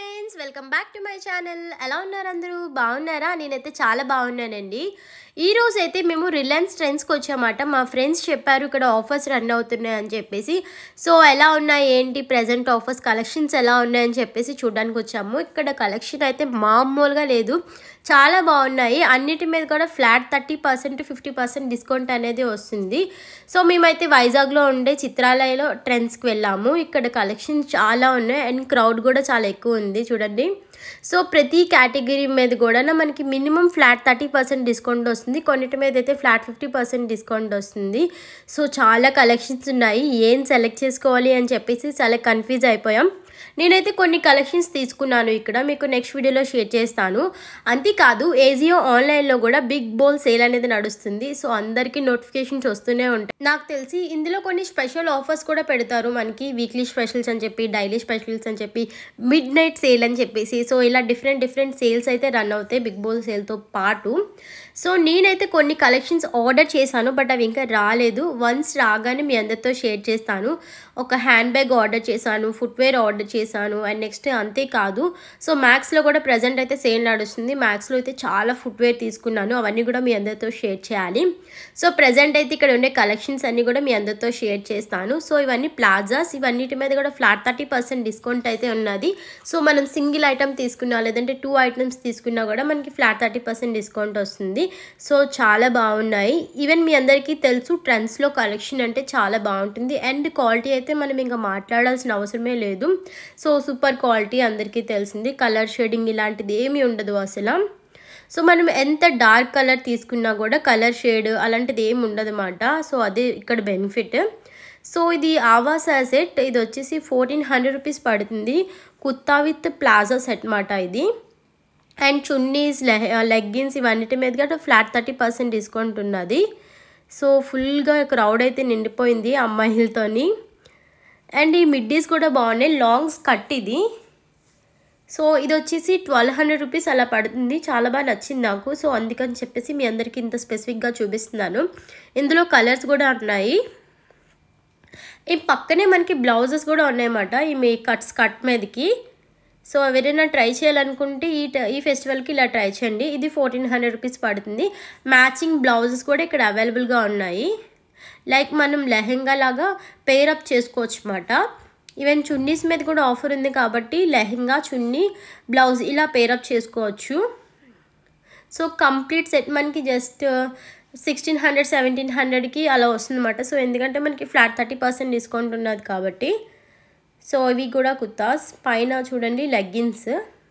friends welcome back to my channel ఎలా ఉన్నారు అందరూ బాగున్నారా నేనైతే చాలా బాగున్నానండి ఈ రోజు అయితే మేము రిలయన్స్ ట్రెండ్స్కి వచ్చామాట మా ఫ్రెండ్స్ చెప్పారు ఇక్కడ ఆఫర్స్ రన్ అవుతున్నాయి అని చెప్పేసి సో ఎలా ఉన్నాయి ఏంటి ప్రజెంట్ ఆఫర్స్ కలెక్షన్స్ ఎలా ఉన్నాయని చెప్పేసి చూడడానికి వచ్చాము ఇక్కడ కలెక్షన్ అయితే మామూలుగా లేదు చాలా బాగున్నాయి అన్నిటి మీద కూడా flat thirty percent fifty percent discount అనేది వస్తుంది సో మేమైతే వైజాగ్లో ఉండే చిత్రాలయలో ట్రెండ్స్కి వెళ్ళాము ఇక్కడ కలెక్షన్ చాలా ఉన్నాయి అండ్ క్రౌడ్ కూడా చాలా ఎక్కువ ఉంది చూడండి సో ప్రతి కేటగిరీ మీద కూడా మనకి minimum flat thirty percent discount వస్తుంది కొన్నిటి మీద అయితే ఫ్లాట్ ఫిఫ్టీ పర్సెంట్ డిస్కౌంట్ వస్తుంది సో చాలా కలెక్షన్స్ ఉన్నాయి ఏం సెలెక్ట్ చేసుకోవాలి అని చెప్పేసి చాలా కన్ఫ్యూజ్ అయిపోయాం నేనైతే కొన్ని కలెక్షన్స్ తీసుకున్నాను ఇక్కడ మీకు నెక్స్ట్ వీడియోలో షేర్ చేస్తాను అంతేకాదు ఏజియో ఆన్లైన్లో కూడా బిగ్ బోల్ సేల్ అనేది నడుస్తుంది సో అందరికీ నోటిఫికేషన్స్ వస్తూనే ఉంటాయి నాకు తెలిసి ఇందులో కొన్ని స్పెషల్ ఆఫర్స్ కూడా పెడతారు మనకి వీక్లీ స్పెషల్స్ అని చెప్పి డైలీ స్పెషల్స్ అని చెప్పి మిడ్ నైట్ సేల్ అని చెప్పేసి సో ఇలా డిఫరెంట్ డిఫరెంట్ సేల్స్ అయితే రన్ అవుతాయి బిగ్ బోల్ సేల్తో పాటు సో నేనైతే కొన్ని కలెక్షన్స్ ఆర్డర్ చేశాను బట్ అవి ఇంకా రాలేదు వన్స్ రాగానే మీ అందరితో షేర్ చేస్తాను ఒక హ్యాండ్ బ్యాగ్ ఆర్డర్ చేశాను ఫుట్వేర్ ఆర్డర్ చేశాను అండ్ నెక్స్ట్ అంతేకాదు సో మ్యాక్స్లో కూడా ప్రజెంట్ అయితే సేల్ నడుస్తుంది మ్యాక్స్లో అయితే చాలా ఫుట్వేర్ తీసుకున్నాను అవన్నీ కూడా మీ అందరితో షేర్ చేయాలి సో ప్రజెంట్ అయితే ఇక్కడ ఉండే కలెక్షన్స్ అన్నీ కూడా మీ అందరితో షేర్ చేస్తాను సో ఇవన్నీ ప్లాజాస్ ఇవన్నిటి మీద కూడా ఫ్లాట్ థర్టీ పర్సెంట్ డిస్కౌంట్ అయితే ఉన్నది సో మనం సింగిల్ ఐటమ్ తీసుకున్నా లేదంటే టూ ఐటమ్స్ తీసుకున్నా కూడా మనకి ఫ్లాట్ థర్టీ పర్సెంట్ డిస్కౌంట్ వస్తుంది సో చాలా బాగున్నాయి ఈవెన్ మీ అందరికీ తెలుసు ట్రెండ్స్లో కలెక్షన్ అంటే చాలా బాగుంటుంది అండ్ క్వాలిటీ అయితే మనం ఇంకా మాట్లాడాల్సిన అవసరమే లేదు సో సూపర్ క్వాలిటీ అందరికీ తెలిసింది కలర్ షేడింగ్ ఇలాంటిది ఏమీ ఉండదు అసలు సో మనం ఎంత డార్క్ కలర్ తీసుకున్నా కూడా కలర్ షేడ్ అలాంటిది ఏమి ఉండదన్నమాట సో అదే ఇక్కడ బెనిఫిట్ సో ఇది ఆవాస్ సెట్ ఇది వచ్చేసి ఫోర్టీన్ హండ్రెడ్ రూపీస్ పడుతుంది కుత్తా విత్ ప్లాజా సెట్ మాట ఇది అండ్ చున్నీస్ లెగ్గిన్స్ ఇవన్నిటి మీద కూడా ఫ్లాట్ థర్టీ పర్సెంట్ డిస్కౌంట్ ఉన్నది సో ఫుల్గా క్రౌడ్ అయితే నిండిపోయింది అమ్మాయిలతోని అండ్ ఈ మిడ్డీస్ కూడా బాగున్నాయి లాంగ్స్ కట్ ఇది సో ఇది వచ్చేసి ట్వెల్వ్ హండ్రెడ్ రూపీస్ అలా పడుతుంది చాలా బాగా నచ్చింది నాకు సో అందుకని చెప్పేసి మీ అందరికీ ఇంత స్పెసిఫిక్గా చూపిస్తున్నాను ఇందులో కలర్స్ కూడా ఉన్నాయి ఈ పక్కనే మనకి బ్లౌజెస్ కూడా ఉన్నాయన్నమాట ఈ మీ కట్స్ కట్ మీదకి సో ఎవరైనా ట్రై చేయాలనుకుంటే ఈ ఈ ఫెస్టివల్కి ఇలా ట్రై చేయండి ఇది ఫోర్టీన్ హండ్రెడ్ రూపీస్ పడుతుంది మ్యాచింగ్ బ్లౌజెస్ కూడా ఇక్కడ అవైలబుల్గా ఉన్నాయి లైక్ మనం లెహెంగా లాగా పేరప్ చేసుకోవచ్చు అన్నమాట ఈవెన్ చున్నీస్ మీద కూడా ఆఫర్ ఉంది కాబట్టి లెహెంగా చున్నీ బ్లౌజ్ ఇలా పేరప్ చేసుకోవచ్చు సో కంప్లీట్ సెట్ మనకి జస్ట్ సిక్స్టీన్ హండ్రెడ్ సెవెంటీన్ హండ్రెడ్కి అలా వస్తుందన్నమాట సో ఎందుకంటే మనకి ఫ్లాట్ థర్టీ పర్సెంట్ డిస్కౌంట్ ఉన్నది కాబట్టి సో ఇవి కూడా కుర్తాస్ పైన చూడండి లెగ్గిన్స్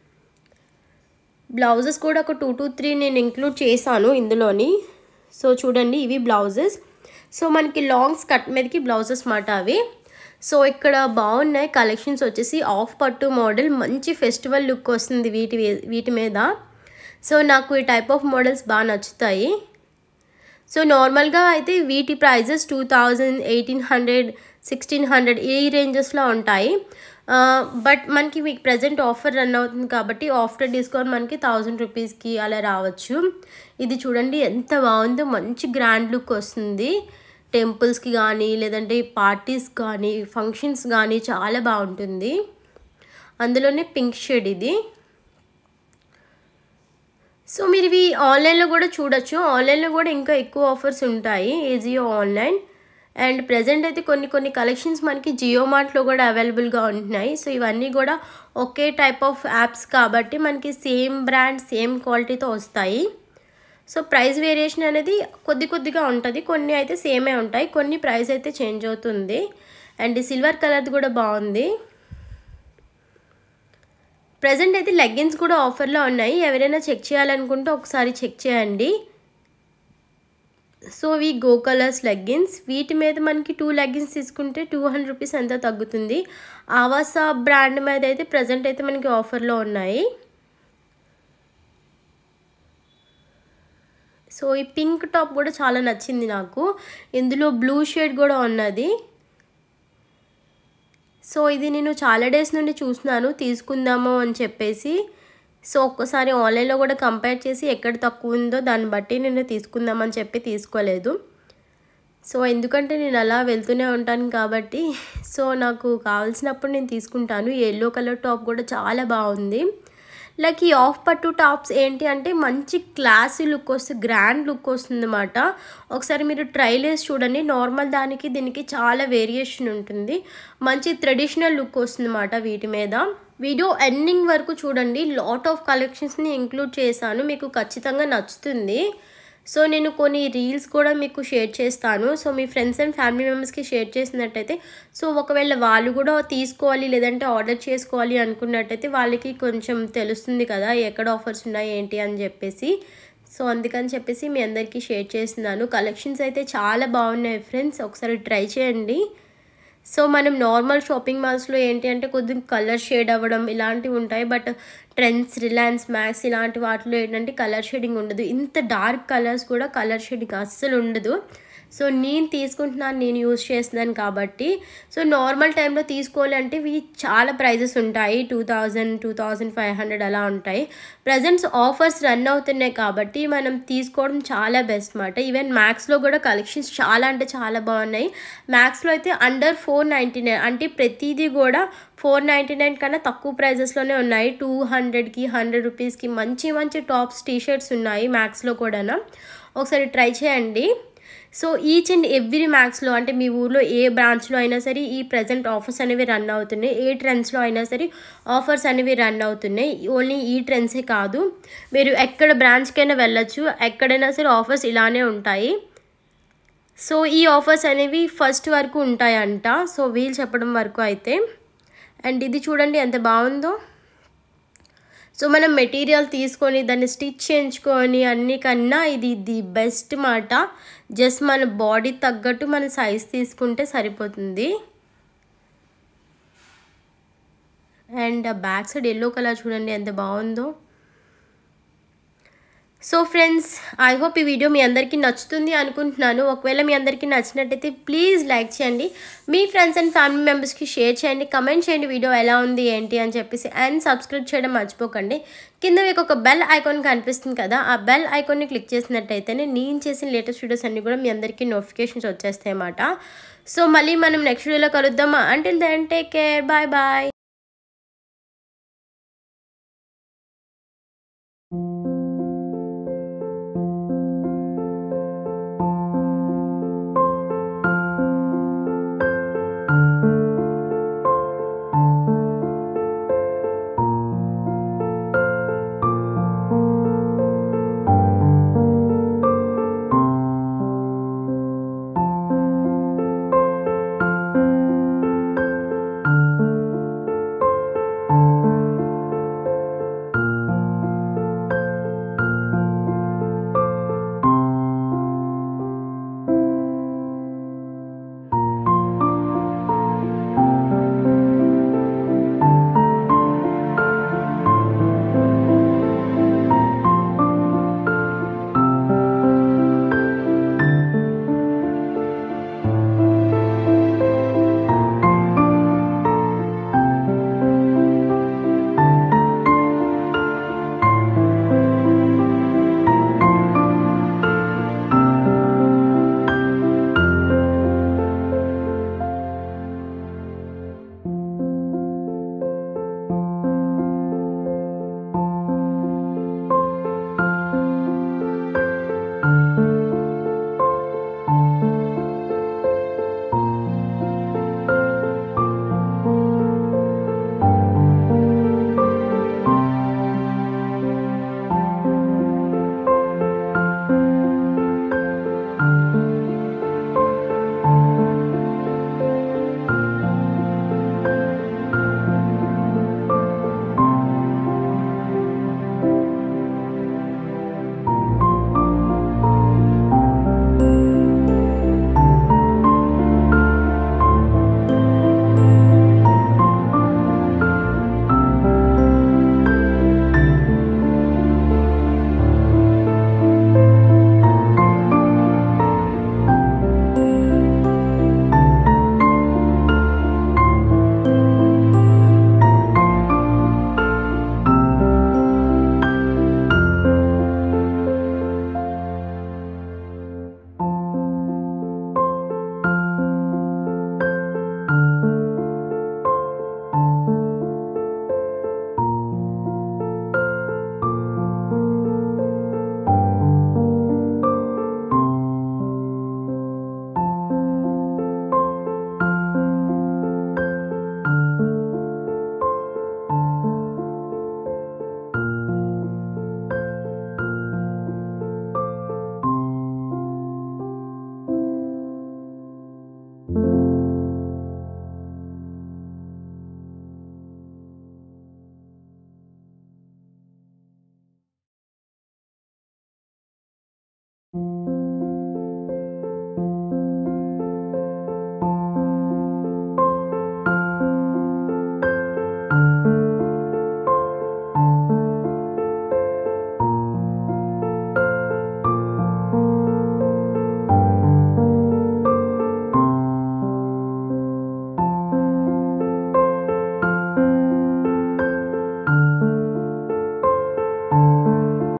బ్లౌజెస్ కూడా ఒక టూ టు త్రీ నేను ఇంక్లూడ్ చేశాను ఇందులోని సో చూడండి ఇవి బ్లౌజెస్ సో మనకి లాంగ్స్ కట్ మీదకి బ్లౌజెస్ మాట అవి సో ఇక్కడ బాగున్నాయి కలెక్షన్స్ వచ్చేసి ఆఫ్ పట్టు మోడల్ మంచి ఫెస్టివల్ లుక్ వస్తుంది వీటి వీటి మీద సో నాకు ఈ టైప్ ఆఫ్ మోడల్స్ బాగా నచ్చుతాయి సో నార్మల్గా అయితే వీటి prices two thousand eighteen hundred sixteen hundred ఈ రేంజెస్లో ఉంటాయి బట్ మనకి మీకు ప్రజెంట్ ఆఫర్ రన్ అవుతుంది కాబట్టి ఆఫ్టర్ డిస్కౌంట్ మనకి థౌజండ్ రూపీస్కి అలా రావచ్చు ఇది చూడండి ఎంత బాగుందో మంచి గ్రాండ్ లుక్ వస్తుంది టెంపుల్స్కి కానీ లేదంటే పార్టీస్ కానీ ఫంక్షన్స్ కానీ చాలా బాగుంటుంది అందులోనే పింక్ షేడ్ ఇది సో మీరు ఇవి ఆన్లైన్లో కూడా చూడొచ్చు ఆన్లైన్లో కూడా ఇంకా ఎక్కువ ఆఫర్స్ ఉంటాయి ఏజియో ఆన్లైన్ అండ్ ప్రజెంట్ అయితే కొన్ని కొన్ని కలెక్షన్స్ మనకి జియో మార్ట్లో కూడా అవైలబుల్గా ఉంటున్నాయి సో ఇవన్నీ కూడా ఒకే టైప్ ఆఫ్ యాప్స్ కాబట్టి మనకి సేమ్ బ్రాండ్ సేమ్ క్వాలిటీతో వస్తాయి సో ప్రైస్ వేరియేషన్ అనేది కొద్ది కొద్దిగా ఉంటుంది కొన్ని అయితే సేమే ఉంటాయి కొన్ని ప్రైస్ అయితే చేంజ్ అవుతుంది అండ్ సిల్వర్ కలర్ది కూడా బాగుంది ప్రజెంట్ అయితే లెగ్గిన్స్ కూడా ఆఫర్లో ఉన్నాయి ఎవరైనా చెక్ చేయాలనుకుంటే ఒకసారి చెక్ చేయండి సో ఇవి గో కలర్స్ లెగ్గిన్స్ వీటి మీద మనకి టూ లెగ్గిన్స్ తీసుకుంటే టూ హండ్రెడ్ రూపీస్ ఎంత తగ్గుతుంది ఆవాసా బ్రాండ్ మీద అయితే ప్రజెంట్ అయితే మనకి ఆఫర్లో ఉన్నాయి సో ఈ పింక్ టాప్ కూడా చాలా నచ్చింది నాకు ఇందులో బ్లూ షేడ్ కూడా ఉన్నది సో ఇది నేను చాలా డేస్ నుండి చూస్తున్నాను తీసుకుందాము అని చెప్పేసి సో ఒక్కసారి ఆన్లైన్లో కూడా కంపేర్ చేసి ఎక్కడ తక్కువ ఉందో దాన్ని బట్టి నేను తీసుకుందామని చెప్పి తీసుకోలేదు సో ఎందుకంటే నేను అలా వెళ్తూనే ఉంటాను కాబట్టి సో నాకు కావాల్సినప్పుడు నేను తీసుకుంటాను ఎల్లో కలర్ టాప్ కూడా చాలా బాగుంది లైక్ ఈ ఆఫ్ పట్టు టాప్స్ ఏంటి అంటే మంచి క్లాసీ లుక్ వస్తుంది గ్రాండ్ లుక్ వస్తుంది అన్నమాట ఒకసారి మీరు ట్రైల్ వేసి చూడండి నార్మల్ దానికి దీనికి చాలా వేరియేషన్ ఉంటుంది మంచి ట్రెడిషనల్ లుక్ వస్తుంది అన్నమాట వీటి మీద వీడియో ఎండింగ్ వరకు చూడండి లాట్ ఆఫ్ కలెక్షన్స్ని ఇంక్లూడ్ చేశాను మీకు ఖచ్చితంగా నచ్చుతుంది సో నేను కొన్ని రీల్స్ కూడా మీకు షేర్ చేస్తాను సో మీ ఫ్రెండ్స్ అండ్ ఫ్యామిలీ మెంబర్స్కి షేర్ చేసినట్టయితే సో ఒకవేళ వాళ్ళు కూడా తీసుకోవాలి లేదంటే ఆర్డర్ చేసుకోవాలి అనుకున్నట్టయితే వాళ్ళకి కొంచెం తెలుస్తుంది కదా ఎక్కడ ఆఫర్స్ ఉన్నాయి ఏంటి అని చెప్పేసి సో అందుకని చెప్పేసి మీ అందరికీ షేర్ చేస్తున్నాను కలెక్షన్స్ అయితే చాలా బాగున్నాయి ఫ్రెండ్స్ ఒకసారి ట్రై చేయండి సో మనం నార్మల్ షాపింగ్ మాల్స్లో ఏంటి అంటే కొద్దిగా కలర్ షేడ్ అవ్వడం ఇలాంటివి ఉంటాయి బట్ ట్రెండ్స్ రిలయన్స్ మ్యాక్స్ ఇలాంటి వాటిలో ఏంటంటే కలర్ షేడింగ్ ఉండదు ఇంత డార్క్ కలర్స్ కూడా కలర్ షేడింగ్ అస్సలు ఉండదు సో నేను తీసుకుంటున్నాను నేను యూజ్ చేస్తున్నాను కాబట్టి సో నార్మల్ టైంలో తీసుకోవాలంటే ఇవి చాలా ప్రైజెస్ ఉంటాయి two thousand two thousand five hundred అలా ఉంటాయి ప్రజెంట్స్ ఆఫర్స్ రన్ అవుతున్నాయి కాబట్టి మనం తీసుకోవడం చాలా బెస్ట్ అనమాట ఈవెన్ మ్యాక్స్లో కూడా కలెక్షన్స్ చాలా అంటే చాలా బాగున్నాయి మ్యాక్స్లో అయితే అండర్ ఫోర్ నైంటీ నైన్ అంటే ప్రతిదీ కూడా ఫోర్ నైంటీ నైన్ కన్నా తక్కువ ప్రైజెస్లోనే ఉన్నాయి టూ హండ్రెడ్కి హండ్రెడ్ రూపీస్కి మంచి మంచి టాప్స్ టీషర్ట్స్ ఉన్నాయి మ్యాక్స్లో కూడా ఒకసారి ట్రై చేయండి సో ఈచ్ అండ్ ఎవ్రీ మ్యాక్స్లో అంటే మీ ఊర్లో ఏ బ్రాంచ్లో అయినా సరే ఈ ప్రజెంట్ ఆఫర్స్ అనేవి రన్ అవుతున్నాయి ఏ ట్రెండ్స్లో అయినా సరే ఆఫర్స్ అనేవి రన్ అవుతున్నాయి ఓన్లీ ఈ ట్రెండ్సే కాదు మీరు ఎక్కడ బ్రాంచ్కైనా వెళ్ళొచ్చు ఎక్కడైనా సరే ఆఫర్స్ ఇలానే ఉంటాయి సో ఈ ఆఫర్స్ అనేవి ఫస్ట్ వరకు ఉంటాయంట సో వీళ్ళు చెప్పడం వరకు అయితే అండ్ ఇది చూడండి ఎంత బాగుందో సో మనం మెటీరియల్ తీసుకొని దాన్ని స్టిచ్ చేయించుకొని అన్ని కన్నా ఇది ది బెస్ట్ మాట జస్ట్ మన బాడీ తగ్గట్టు మన సైజ్ తీసుకుంటే సరిపోతుంది and back side yellow colour చూడండి ఎంత బాగుందో సో ఫ్రెండ్స్ ఐ హోప్ ఈ వీడియో మీ అందరికీ నచ్చుతుంది అనుకుంటున్నాను ఒకవేళ మీ అందరికీ నచ్చినట్టయితే ప్లీజ్ లైక్ చేయండి మీ ఫ్రెండ్స్ అండ్ ఫ్యామిలీ మెంబర్స్కి షేర్ చేయండి కమెంట్ చేయండి వీడియో ఎలా ఉంది ఏంటి అని చెప్పేసి అండ్ సబ్స్క్రైబ్ చేయడం మర్చిపోకండి కింద మీకు ఒక బెల్ ఐకాన్ కనిపిస్తుంది కదా ఆ బెల్ ఐకాన్ని క్లిక్ చేసినట్టయితేనే నేను చేసిన లేటెస్ట్ వీడియోస్ అన్నీ కూడా మీ అందరికీ నోటిఫికేషన్స్ వచ్చేస్తాయి అన్నమాట సో మళ్ళీ మనం నెక్స్ట్ వీడియోలో కలుద్దాం until then take care bye bye